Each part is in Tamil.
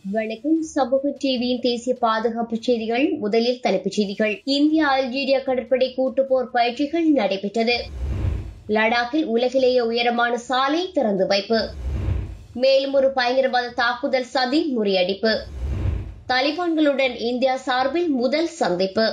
வணக்கம் சமூக டிவியின் தேசிய பாதுகாப்பு செய்திகள் முதலில் தலைப்புச் செய்திகள் இந்தியா அல்ஜீரியா கடற்படை கூட்டுப்போர் பயிற்சிகள் நடைபெற்றது லடாக்கில் உலகிலேயே உயரமான சாலை திறந்து வைப்பு மேலும் ஒரு பயங்கரவாத தாக்குதல் சதி முறியடிப்பு தாலிபான்களுடன் இந்தியா சார்பில் முதல் சந்திப்பு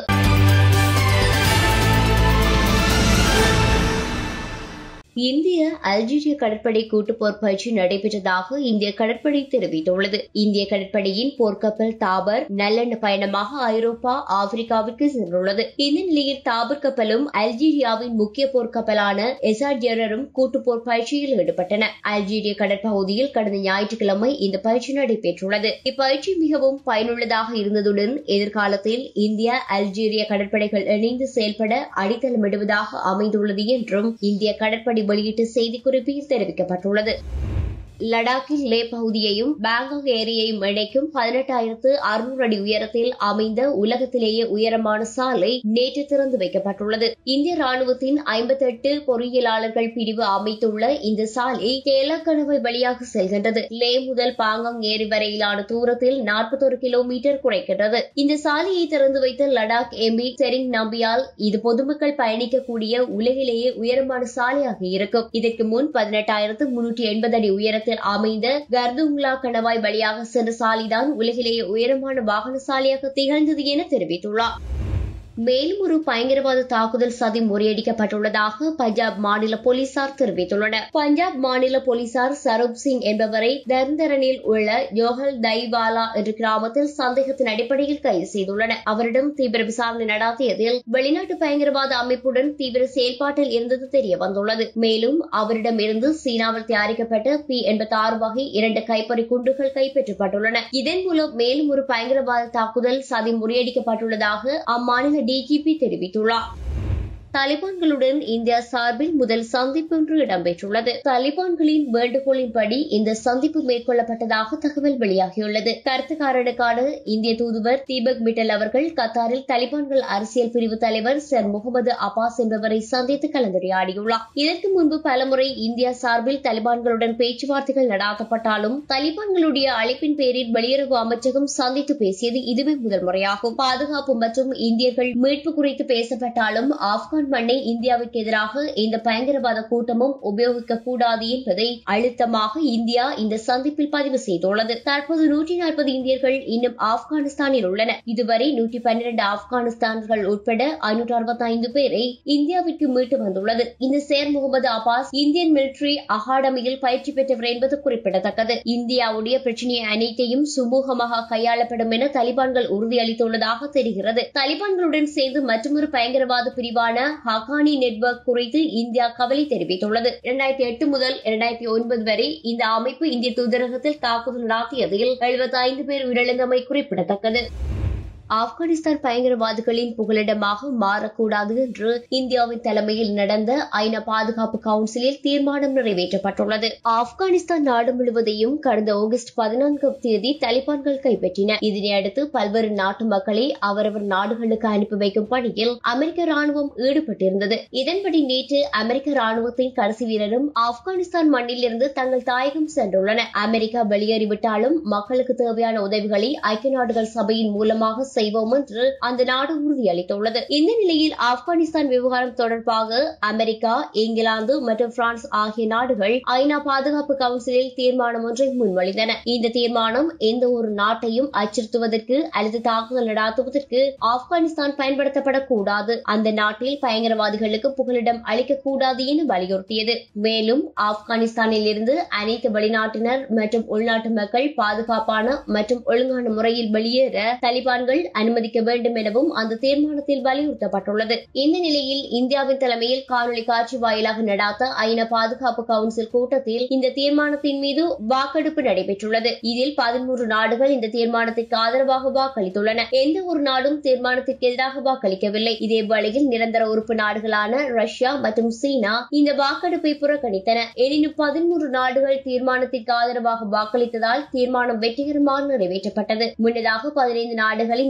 இந்திய அல்ஜீரிய கடற்படை கூட்டுப்போர் பயிற்சி நடைபெற்றதாக இந்திய கடற்படை தெரிவித்துள்ளது இந்திய கடற்படையின் போர்க்கப்பல் தாபர் நல்லெண்ண பயணமாக ஐரோப்பா ஆப்பிரிக்காவிற்கு சென்றுள்ளது இந்த நிலையில் தாபர் கப்பலும் அல்ஜீரியாவின் முக்கிய போர்க்கப்பலான எசார்ஜியரும் கூட்டுப்போர் பயிற்சியில் ஈடுபட்டன அல்ஜீரிய கடற்பகுதியில் கடந்த ஞாயிற்றுக்கிழமை இந்த பயிற்சி நடைபெற்றுள்ளது இப்பயிற்சி மிகவும் பயனுள்ளதாக இருந்ததுடன் எதிர்காலத்தில் இந்தியா அல்ஜீரிய கடற்படைகள் இணைந்து செயல்பட அடித்தளமிடுவதாக அமைந்துள்ளது என்றும் இந்திய கடற்படை வெளியிட்ட செய்திக்குறிப்பில் தெரிவிக்கப்பட்டுள்ளது லடாக்கில் லே பகுதியையும் பேங்காக் ஏரியையும் இணைக்கும் பதினெட்டாயிரத்து அறுநூறு அடி உயரத்தில் அமைந்த உலகத்திலேயே உயரமான சாலை நேற்று திறந்து வைக்கப்பட்டுள்ளது இந்திய ராணுவத்தின் ஐம்பத்தி எட்டு பொறியியலாளர்கள் பிரிவு அமைத்துள்ள இந்த சாலை கேலக்கணவை வழியாக செல்கின்றது லே முதல் பாங்காங் ஏரி வரையிலான தூரத்தில் நாற்பத்தொரு கிலோமீட்டர் குறைக்கின்றது இந்த சாலையை திறந்து வைத்த லடாக் எம்பி செரிங் நம்பியால் இது பொதுமக்கள் பயணிக்கக்கூடிய உலகிலேயே உயரமான சாலையாக இருக்கும் இதற்கு முன் பதினெட்டாயிரத்து முன்னூற்றி எண்பது அடி உயரத்தில் அமைந்த கர்துங்லா கணவாய் வழியாக சென்ற சாலைதான் உலகிலேயே உயரமான வாகன சாலையாக திகழ்ந்தது என தெரிவித்துள்ளார் மேலும் ஒரு பயங்கரவாத தாக்குதல் சதி முறியடிக்கப்பட்டுள்ளதாக பஞ்சாப் மாநில போலீசார் தெரிவித்துள்ளனர் பஞ்சாப் மாநில போலீசார் சரூப் சிங் என்பவரை தர்ந்தரனில் உள்ள ஜோஹல் தைவாலா என்ற கிராமத்தில் சந்தேகத்தின் அடிப்படையில் கைது செய்துள்ளனர் அவரிடம் தீவிர விசாரணை நடத்தியதில் வெளிநாட்டு பயங்கரவாத அமைப்புடன் தீவிர செயல்பாட்டில் இருந்தது தெரிய வந்துள்ளது மேலும் அவரிடம் இருந்து சீனாவில் தயாரிக்கப்பட்ட பி எண்பத்தி ஆறு வகை இரண்டு கைப்பறி குண்டுகள் கைப்பற்றப்பட்டுள்ளன இதன் மூலம் மேலும் ஒரு பயங்கரவாத தாக்குதல் சதி முறியடிக்கப்பட்டுள்ளதாக அம்மாநில டிஜிபி தெரிவித்துள்ளார் தாலிபான்களுடன் இந்தியா சார்பில் முதல் சந்திப்பு ஒன்று இடம்பெற்றுள்ளது தாலிபான்களின் வேண்டுகோளின்படி இந்த சந்திப்பு மேற்கொள்ளப்பட்டதாக தகவல் வெளியாகியுள்ளது கருத்துக்காரனுக்கான இந்திய தூதுவர் தீபக் மிட்டல் அவர்கள் கத்தாரில் தாலிபான்கள் அரசியல் பிரிவு தலைவர் சர் முகமது அப்பாஸ் என்பவரை சந்தித்து கலந்துரையாடியுள்ளார் இதற்கு முன்பு பலமுறை இந்தியா சார்பில் தாலிபான்களுடன் பேச்சுவார்த்தைகள் நடாத்தப்பட்டாலும் தாலிபான்களுடைய அழைப்பின் பேரில் வெளியுறவு அமைச்சகம் சந்தித்து பேசியது இதுவே முதல் முறையாகும் பாதுகாப்பு மற்றும் இந்தியர்கள் மீட்பு குறித்து பேசப்பட்டாலும் ஆப்கான் ஈரான் மண்ணை இந்தியாவிற்கு எதிராக இந்த பயங்கரவாத கூட்டமும் உபயோகிக்க கூடாது என்பதை அழுத்தமாக இந்தியா இந்த சந்திப்பில் பதிவு செய்துள்ளது தற்போது நூற்றி நாற்பது இந்தியர்கள் இன்னும் ஆப்கானிஸ்தானில் உள்ளனர் இதுவரை நூற்றி பன்னிரண்டு ஆப்கானிஸ்தான்கள் உட்பட ஐநூற்று அறுபத்தி ஐந்து பேரை இந்தியாவிற்கு மீட்டு வந்துள்ளது இந்த சேர் முகமது அப்பாஸ் இந்தியன் மிலிட்டரி அகாடமியில் பயிற்சி பெற்றவர் என்பது குறிப்பிடத்தக்கது இந்தியாவுடைய பிரச்சனையை அனைத்தையும் சுமூகமாக கையாளப்படும் என தலிபான்கள் உறுதியளித்துள்ளதாக தெரிகிறது தலிபான்களுடன் சேர்ந்து மற்றொரு பயங்கரவாத பிரிவான ஹகானி நெட்வொர்க் குறித்து இந்தியா கவலை தெரிவித்துள்ளது இரண்டாயிரத்தி எட்டு முதல் இரண்டாயிரத்தி ஒன்பது வரை இந்த அமைப்பு இந்திய தூதரகத்தில் தாக்குதல் நடத்தியதில் எழுபத்தி ஐந்து பேர் உயிரிழந்தமை குறிப்பிடத்தக்கது ஆப்கானிஸ்தான் பயங்கரவாதிகளின் புகலிடமாக மாறக்கூடாது என்று இந்தியாவின் தலைமையில் நடந்த ஐநா பாதுகாப்பு கவுன்சிலில் தீர்மானம் நிறைவேற்றப்பட்டுள்ளது ஆப்கானிஸ்தான் நாடு முழுவதையும் கடந்த ஆகஸ்ட் பதினான்காம் தேதி தலிபான்கள் கைப்பற்றின இதனையடுத்து பல்வேறு நாட்டு மக்களை அவரவர் நாடுகளுக்கு அனுப்பி வைக்கும் பணியில் அமெரிக்க ராணுவம் ஈடுபட்டிருந்தது இதன்படி நேற்று அமெரிக்க ராணுவத்தின் கடைசி வீரரும் ஆப்கானிஸ்தான் மண்ணில் இருந்து தங்கள் தாயகம் சென்றுள்ளனர் அமெரிக்கா வெளியேறிவிட்டாலும் மக்களுக்கு தேவையான உதவிகளை ஐக்கிய நாடுகள் சபையின் மூலமாக செய்வோம் என்று அந்த நாடு உறுதியளித்துள்ளது இந்த நிலையில் ஆப்கானிஸ்தான் விவகாரம் தொடர்பாக அமெரிக்கா இங்கிலாந்து மற்றும் பிரான்ஸ் ஆகிய நாடுகள் ஐநா பாதுகாப்பு கவுன்சிலில் தீர்மானம் ஒன்றை முன்மொழிந்தன இந்த தீர்மானம் எந்த ஒரு நாட்டையும் அச்சுறுத்துவதற்கு அல்லது தாக்குதல் நடாத்துவதற்கு ஆப்கானிஸ்தான் பயன்படுத்தப்படக்கூடாது அந்த நாட்டில் பயங்கரவாதிகளுக்கு புகலிடம் அளிக்கக்கூடாது என வலியுறுத்தியது மேலும் ஆப்கானிஸ்தானில் இருந்து அனைத்து வெளிநாட்டினர் மற்றும் உள்நாட்டு மக்கள் பாதுகாப்பான மற்றும் ஒழுங்கான முறையில் வெளியேற தலிபான்கள் அனுமதிக்க வேண்டும் எனவும் அந்த தீர்மானத்தில் வலியுறுத்தப்பட்டுள்ளது இந்த நிலையில் இந்தியாவின் தலைமையில் காணொலி காட்சி வாயிலாக நடாத்த ஐநா பாதுகாப்பு கவுன்சில் கூட்டத்தில் இந்த தீர்மானத்தின் மீது வாக்கெடுப்பு நடைபெற்றுள்ளது இதில் பதிமூன்று நாடுகள் இந்த தீர்மானத்திற்கு ஆதரவாக வாக்களித்துள்ளன எந்த ஒரு நாடும் தீர்மானத்திற்கு எதிராக வாக்களிக்கவில்லை இதே வேளையில் நிரந்தர உறுப்பு நாடுகளான ரஷ்யா மற்றும் சீனா இந்த வாக்கெடுப்பை புறக்கணித்தன எனினும் பதிமூன்று நாடுகள் தீர்மானத்திற்கு ஆதரவாக வாக்களித்ததால் தீர்மானம் வெற்றிகரமாக நிறைவேற்றப்பட்டது முன்னதாக பதினைந்து நாடுகளின்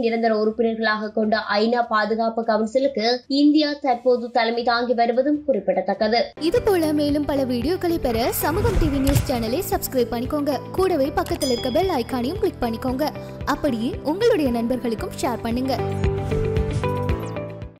நிரந்தர உறுப்பினர்களாக கொண்ட ஐநா பாதுகாப்பு கவுன்சிலுக்கு இந்தியா தற்போது தலைமை தாங்கி வருவதும் குறிப்பிடத்தக்கது இது போல மேலும் பல வீடியோக்களை பெற சமூகம் டிவி நியூஸ் சேனலை சப்ஸ்கிரைப் பண்ணிக்கோங்க கூடவே பக்கத்தில் இருக்க பெல் ஐகானையும் கிளிக் பண்ணிக்கோங்க அப்படியே உங்களுடைய நண்பர்களுக்கும் ஷேர் பண்ணுங்க